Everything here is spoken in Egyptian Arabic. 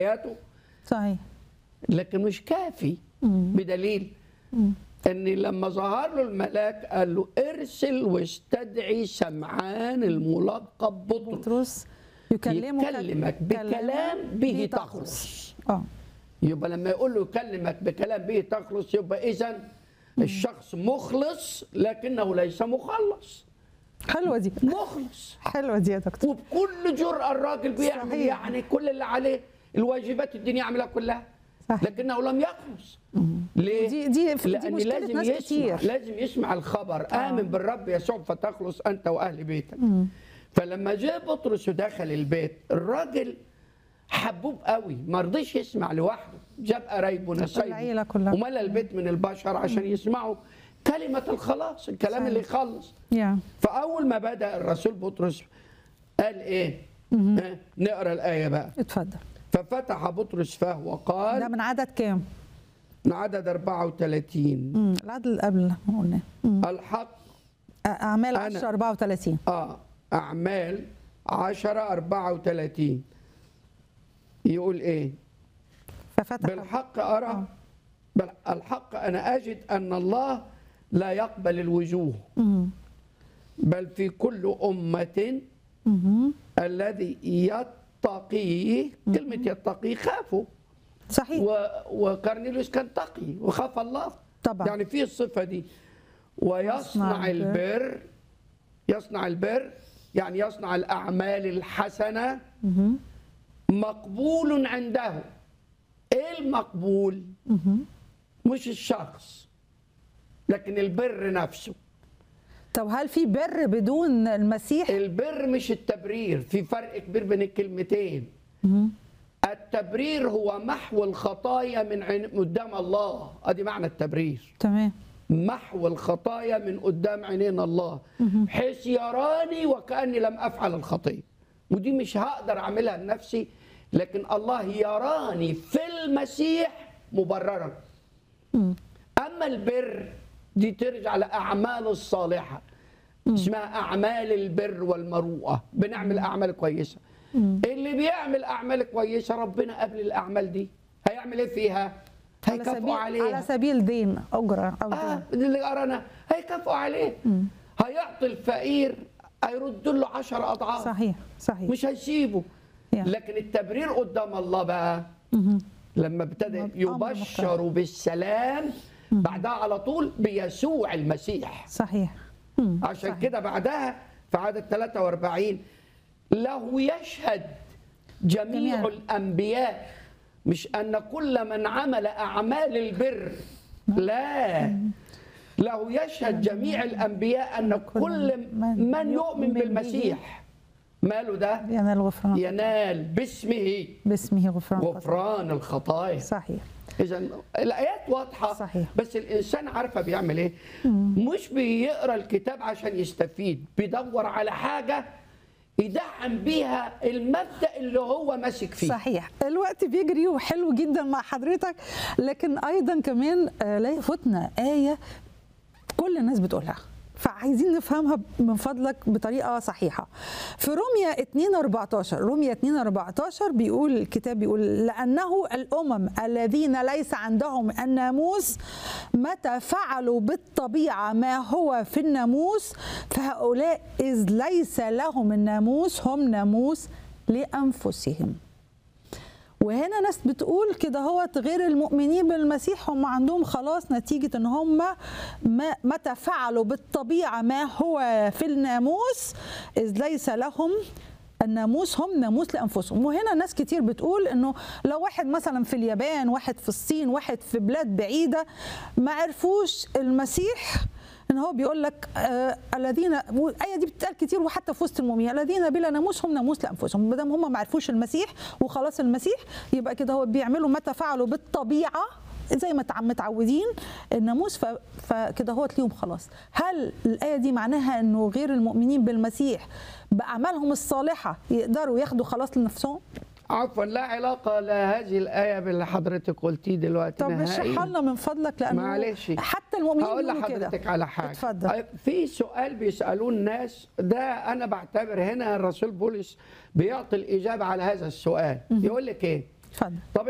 حياته صحيح لكن مش كافي بدليل ان لما ظهر له الملاك قال له ارسل واستدعي سمعان الملقب بطرس بطرس يكلمك يكلمك بكلام به تخلص اه يبقى لما يقول له يكلمك بكلام به تخلص يبقى اذا الشخص مخلص لكنه ليس مخلص حلوه دي مخلص حلوه دي يا دكتور وبكل جرأة الراجل بيعمل صحيح. يعني كل اللي عليه الواجبات الدنيا يعملها كلها صحيح. لكنه لم يخلص ليه؟ دي- دي- دي لأن مشكلة لازم ناس يسمع كتير. لازم يسمع الخبر آمن بالرب يسوع فتخلص أنت وأهل بيتك فلما جاء بطرس ودخل البيت الراجل حبوب قوي ما رضيش يسمع لوحده جاب قرايبه العيلة نسايبه كلها. وملى البيت من البشر عشان يسمعوا كلمة الخلاص الكلام صحيح. اللي يخلص يا فأول ما بدأ الرسول بطرس قال إيه؟ ها؟ نقرا الآية بقى اتفضل ففتح بطرس فاه ده وقال من عدد كام؟ من عدد 34 مم. العدد اللي قبل ما قلنا مم. الحق أ- اعمال أنا- 10 34 اه أعمال 10 34 يقول إيه؟ ففتح بالحق أرى بل الحق أنا أجد أن الله لا يقبل الوجوه مم. بل في كل أمة مم. الذي يتقيه كلمة يتقيه خافوا صحيح و... وكارنيليوس كان تقي وخاف الله طبعا. يعني في الصفة دي ويصنع يصنع البر. البر يصنع البر يعني يصنع الأعمال الحسنة مم. مقبول عنده ايه المقبول مم. مش الشخص لكن البر نفسه طب هل في بر بدون المسيح؟ البر مش التبرير في فرق كبير بين الكلمتين مم. التبرير هو محو الخطايا من عن... قدام الله ادي معنى التبرير تمام محو الخطايا من قدام عينين الله حيث يراني وكاني لم افعل الخطيه ودي مش هقدر اعملها لنفسي لكن الله يراني في المسيح مبررا مم. اما البر دي ترجع لاعمال الصالحه اسمها اعمال البر والمروءه بنعمل اعمال كويسه اللي بيعمل اعمال كويسه ربنا قبل الاعمال دي هيعمل ايه فيها على سبيل هيكافئوا عليها على سبيل دين اجره او اه دين اللي قرانا هيكافئوا عليه هيعطي الفقير هيرد له 10 اضعاف صحيح صحيح مش هيسيبه يا. لكن التبرير قدام الله بقى مهم. لما ابتدى أمر يبشر بالسلام بعدها على طول بيسوع المسيح صحيح مم. عشان صحيح. كده بعدها في عدد 43 له يشهد جميع جميع. الانبياء مش ان كل من عمل اعمال البر لا له يشهد جميع الانبياء ان كل من يؤمن بالمسيح ماله ده ينال غفران ينال باسمه باسمه غفران خطايا. غفران الخطايا صحيح اذا الايات واضحه صحيح. بس الانسان عارفه بيعمل ايه مش بيقرا الكتاب عشان يستفيد بيدور على حاجه يدعم بيها المبدا اللي هو ماسك فيه صحيح الوقت بيجري وحلو جدا مع حضرتك لكن ايضا كمان آه، لا يفوتنا ايه كل الناس بتقولها فعايزين نفهمها من فضلك بطريقه صحيحه في روميا 2 14 روميا 2 14 بيقول الكتاب بيقول لانه الامم الذين ليس عندهم الناموس متى فعلوا بالطبيعه ما هو في الناموس فهؤلاء اذ ليس لهم الناموس هم ناموس لانفسهم وهنا ناس بتقول كده هو غير المؤمنين بالمسيح هم عندهم خلاص نتيجة ان هم ما متى فعلوا بالطبيعة ما هو في الناموس إذ ليس لهم الناموس هم ناموس لانفسهم وهنا ناس كتير بتقول انه لو واحد مثلا في اليابان واحد في الصين واحد في بلاد بعيده ما عرفوش المسيح ان هو بيقول لك آه الذين الايه دي بتتقال كتير وحتى في وسط المؤمنين الذين بلا ناموس هم ناموس لانفسهم ما دام هم ما عرفوش المسيح وخلاص المسيح يبقى كده هو بيعملوا ما تفعلوا بالطبيعه زي ما تع- متعودين الناموس ف- فكده هو ليهم خلاص هل الايه دي معناها انه غير المؤمنين بالمسيح باعمالهم الصالحه يقدروا ياخدوا خلاص لنفسهم عفوا لا علاقه لهذه الايه باللي حضرتك قلتيه دلوقتي طب نهائياً. اشرح لنا من فضلك لانه معلش. حتى المؤمنين هقول بيقولوا كده لحضرتك على حاجه اتفضل في سؤال بيسالوه الناس ده انا بعتبر هنا الرسول بولس بيعطي الاجابه على هذا السؤال يقول لك ايه اتفضل طب